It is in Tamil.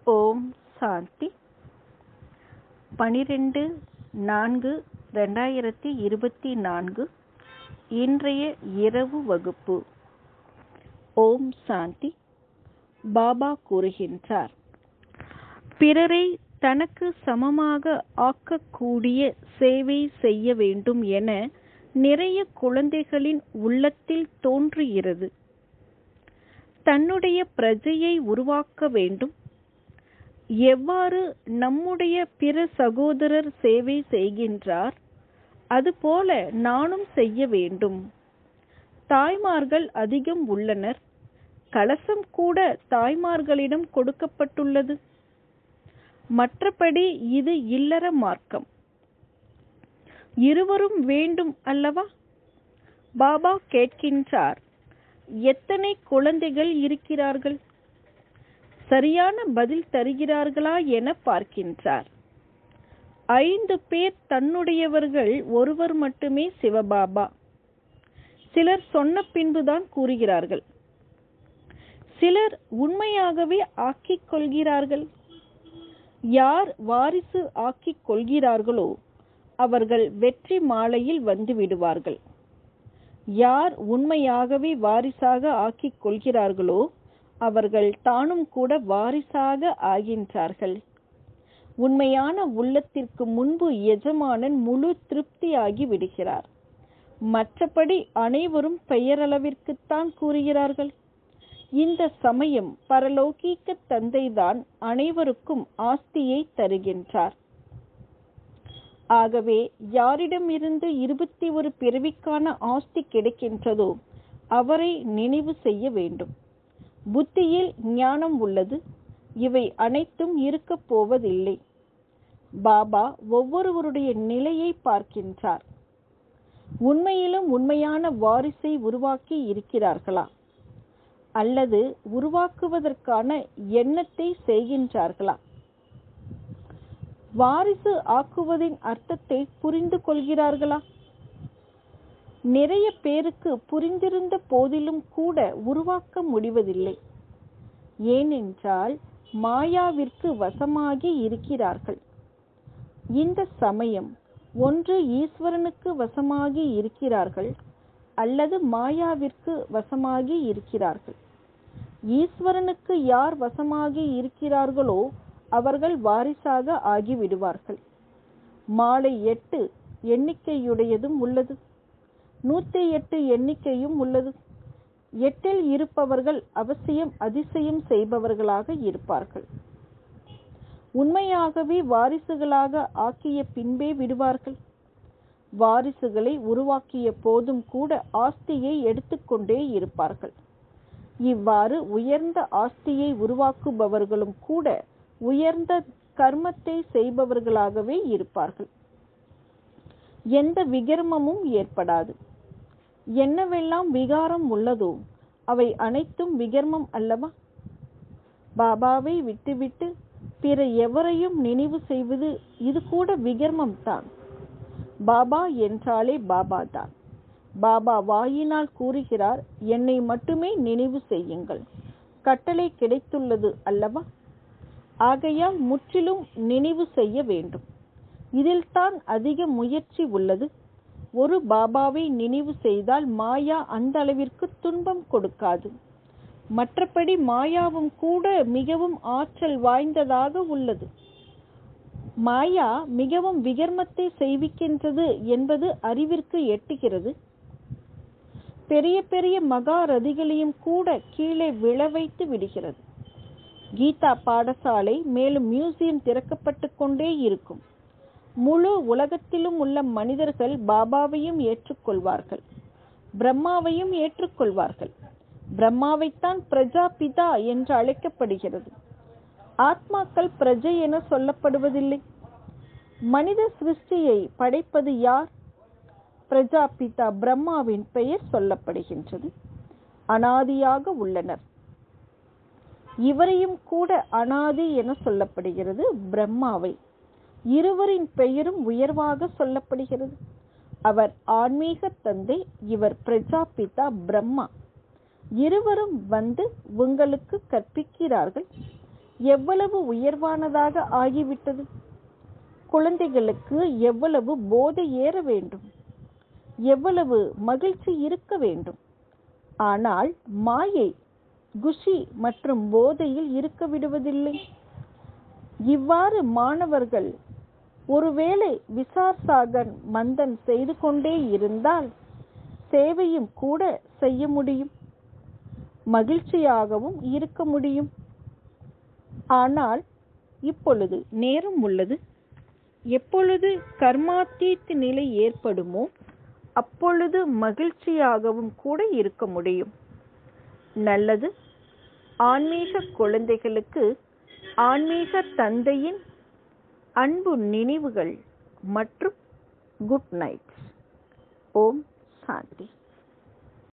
ஓம் சாந்தி பனிரெண்டு நான்கு ரெண்டாயிரத்தி இருபத்தி நான்கு இன்றைய இரவு வகுப்பு ஓம் சாந்தி பாபா கூறுகின்றார் பிறரை தனக்கு சமமாக ஆக்கக்கூடிய சேவை செய்ய வேண்டும் என நிறைய குழந்தைகளின் உள்ளத்தில் தோன்றுகிறது தன்னுடைய பிரஜையை உருவாக்க வேண்டும் எவ்வாறு நம்முடைய பிற சகோதரர் சேவை செய்கின்றார் அதுபோல நானும் செய்ய வேண்டும் தாய்மார்கள் அதிகம் உள்ளனர் கலசம் கூட தாய்மார்களிடம் கொடுக்கப்பட்டுள்ளது மற்றபடி இது இல்லற மார்க்கம் இருவரும் வேண்டும் அல்லவா பாபா கேட்கின்றார் எத்தனை குழந்தைகள் இருக்கிறார்கள் சரியான பதில் தருகிறார்களா என பார்க்கின்றார் ஐந்து பேர் தன்னுடையவர்கள் ஒருவர் மட்டுமே சிவபாபா சிலர் சொன்ன பின்புதான் கூறுகிறார்கள் சிலர் உண்மையாகவே ஆக்கிக் கொள்கிறார்கள் யார் வாரிசு ஆக்கிக் கொள்கிறார்களோ அவர்கள் வெற்றி மாலையில் வந்து விடுவார்கள் யார் உண்மையாகவே வாரிசாக ஆக்கிக் கொள்கிறார்களோ அவர்கள் தானும் கூட வாரிசாக ஆகின்றார்கள் உண்மையான உள்ளத்திற்கு முன்பு எஜமானன் முழு திருப்தியாகி விடுகிறார் மற்றபடி அனைவரும் பெயரளவிற்குத்தான் கூறுகிறார்கள் இந்த சமயம் பரலோகீக்க தந்தைதான் அனைவருக்கும் ஆஸ்தியை தருகின்றார் ஆகவே யாரிடமிருந்து இருபத்தி ஒரு பிறவிக்கான ஆஸ்தி கிடைக்கின்றதோ அவரை நினைவு செய்ய வேண்டும் புத்தியில் ஞானம் உள்ளது இவை அனைத்தும் இருக்கப் போவதில்லை பாபா ஒவ்வொருவருடைய நிலையை பார்க்கின்றார் உண்மையிலும் உண்மையான வாரிசை உருவாக்கி இருக்கிறார்களா அல்லது உருவாக்குவதற்கான எண்ணத்தை செய்கின்றார்களா வாரிசு ஆக்குவதின் அர்த்தத்தை புரிந்து கொள்கிறார்களா நிறைய பேருக்கு புரிந்திருந்த போதிலும் கூட உருவாக்க முடிவதில்லை ஏனென்றால் மாயாவிற்கு வசமாகி இருக்கிறார்கள் இந்த சமயம் ஒன்று ஈஸ்வரனுக்கு வசமாகி இருக்கிறார்கள் அல்லது மாயாவிற்கு வசமாகி இருக்கிறார்கள் ஈஸ்வரனுக்கு யார் வசமாகி இருக்கிறார்களோ அவர்கள் வாரிசாக ஆகிவிடுவார்கள் மாலை எட்டு எண்ணிக்கையுடையதும் உள்ளது நூத்தி எட்டு எண்ணிக்கையும் உள்ளது எட்டில் இருப்பவர்கள் அவசியம் அதிசயம் செய்பவர்களாக இருப்பார்கள் உண்மையாகவே வாரிசுகளாக ஆக்கிய பின்பே விடுவார்கள் வாரிசுகளை உருவாக்கிய போதும் கூட ஆஸ்தியை எடுத்துக்கொண்டே இருப்பார்கள் இவ்வாறு உயர்ந்த ஆஸ்தியை உருவாக்குபவர்களும் கூட உயர்ந்த கர்மத்தை செய்பவர்களாகவே இருப்பார்கள் எந்த விகர்மமும் ஏற்படாது என்னவெல்லாம் விகாரம் உள்ளதோ அவை அனைத்தும் விகர்மம் அல்லவா பாபாவை விட்டுவிட்டு பிற எவரையும் நினைவு செய்வது இது கூட விகர்மம் தான் பாபா என்றாலே பாபா தான் பாபா வாயினால் கூறுகிறார் என்னை மட்டுமே நினைவு செய்யுங்கள் கட்டளை கிடைத்துள்ளது அல்லவா ஆகையால் முற்றிலும் நினைவு செய்ய வேண்டும் இதில் தான் அதிக முயற்சி உள்ளது ஒரு பாபாவை நினைவு செய்தால் மாயா அந்த அளவிற்கு துன்பம் கொடுக்காது மற்றபடி மாயாவும் கூட மிகவும் ஆற்றல் வாய்ந்ததாக உள்ளது மாயா மிகவும் விகர்மத்தை செய்விக்கின்றது என்பது அறிவிற்கு எட்டுகிறது பெரிய பெரிய மகாரதிகளையும் கூட கீழே விழ வைத்து விடுகிறது கீதா பாடசாலை மேலும் மியூசியம் திறக்கப்பட்டு கொண்டே இருக்கும் முழு உலகத்திலும் உள்ள மனிதர்கள் பாபாவையும் ஏற்றுக்கொள்வார்கள் பிரம்மாவையும் ஏற்றுக்கொள்வார்கள் பிரம்மாவைத்தான் பிரஜாபிதா என்று அழைக்கப்படுகிறது ஆத்மாக்கள் பிரஜை என சொல்லப்படுவதில்லை மனித சிருஷ்டியை படைப்பது யார் பிரஜாபிதா பிரம்மாவின் பெயர் சொல்லப்படுகின்றது அனாதியாக உள்ளனர் இவரையும் கூட அனாதி என சொல்லப்படுகிறது பிரம்மாவை இருவரின் பெயரும் உயர்வாக சொல்லப்படுகிறது அவர் ஆன்மீக தந்தை இவர் பிரஜாபிதா பிரம்மா இருவரும் வந்து உங்களுக்கு கற்பிக்கிறார்கள் எவ்வளவு உயர்வானதாக ஆகிவிட்டது குழந்தைகளுக்கு எவ்வளவு போதை ஏற வேண்டும் எவ்வளவு மகிழ்ச்சி இருக்க வேண்டும் ஆனால் மாயை குஷி மற்றும் போதையில் இருக்க விடுவதில்லை இவ்வாறு மாணவர்கள் ஒருவேளை விசார் சாகர் மந்தன் செய்து கொண்டே இருந்தால் சேவையும் கூட செய்ய முடியும் மகிழ்ச்சியாகவும் இருக்க முடியும் ஆனால் இப்பொழுது நேரம் உள்ளது எப்பொழுது கர்மாத்தீத் நிலை ஏற்படுமோ அப்பொழுது மகிழ்ச்சியாகவும் கூட இருக்க முடியும் நல்லது ஆன்மீக குழந்தைகளுக்கு ஆன்மீக தந்தையின் அன்பு நினைவுகள் மற்றும் குட் நைட் ஓம் சாந்தி